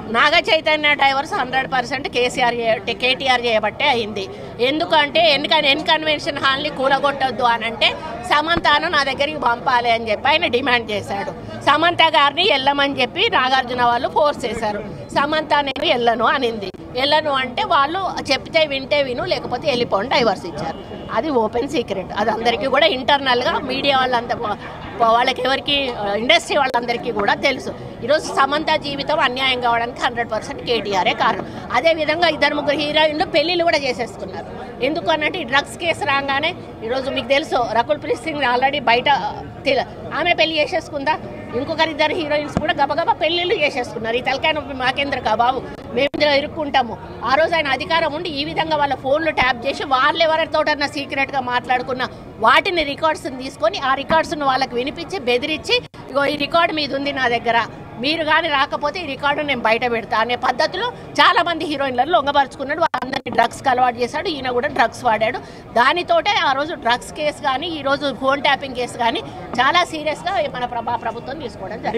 నాగ Chaitanya divorce hundred percent KCR చే- కేటీఆర్ చేయబట్టే అయింది ఎందుకంటే ఎందుకని ఎన్ కన్వెన్షన్ హాల్ని కూలగొట్టొద్దు అని అంటే సమంతను నా దగ్గరికి పంపాలి అని చెప్పి ఆయన డిమాండ్ చేశాడు సమంత గారిని వెళ్ళమని చెప్పి నాగార్జున వాళ్ళు ఫోర్స్ చేశారు సమంత నేను వెళ్ళను అనింది వెళ్ళను అంటే వాళ్ళు చెప్తే వింటే విను లేకపోతే వెళ్ళిపోండి డైవర్స్ ఇచ్చారు అది ఓపెన్ సీక్రెట్ అది అందరికీ కూడా ఇంటర్నల్గా మీడియా వాళ్ళంతా వాళ్ళకి ఎవరికి ఇండస్ట్రీ వాళ్ళందరికీ కూడా తెలుసు ఈరోజు సమంత జీవితం అన్యాయం కావడానికి హండ్రెడ్ పర్సెంట్ కేటీఆరే కారణం అదేవిధంగా ఇద్దరు ముగ్గురు హీరోయిన్లు పెళ్ళిళ్ళు కూడా చేసేసుకున్నారు ఎందుకు అన్నట్టు ఈ డ్రగ్స్ కేసు రాగానే ఈరోజు మీకు తెలుసు రకుల్ ప్రీత్ సింగ్ ఆల్రెడీ బయట తెల- ఆమె పెళ్లి చేసేసుకుందా ఇంకొకరి ఇద్దరు హీరోయిన్స్ కూడా గబగబా పెళ్లిళ్ళు చేసేసుకున్నారు ఈ తలకాయ నొప్పి మాకేంద్ర కా బాబు మేము ఇందులో ఇరుక్కుంటాము ఆ రోజు ఆయన అధికారం ఉండి ఈ విధంగా వాళ్ళ ఫోన్లు ట్యాప్ చేసి వాళ్ళు ఎవరితోటన్నా సీక్రెట్గా మాట్లాడుకున్న వాటిని రికార్డ్స్ని తీసుకొని ఆ రికార్డ్స్ను వాళ్ళకి వినిపించి బెదిరించి ఇగో ఈ రికార్డు మీద ఉంది నా దగ్గర మీరు కానీ రాకపోతే ఈ రికార్డు నేను బయట పెడతా అనే పద్ధతిలో చాలా మంది హీరోయిన్లను లొంగపరుచుకున్నాడు వాళ్ళందరినీ డ్రగ్స్ అలవాటు చేశాడు ఈయన కూడా డ్రగ్స్ వాడాడు దానితోటే ఆ రోజు డ్రగ్స్ కేసు కానీ ఈ రోజు ఫోన్ ట్యాపింగ్ కేసు కానీ చాలా సీరియస్గా మన ప్రభా ప్రభుత్వం తీసుకోవడం జరిగింది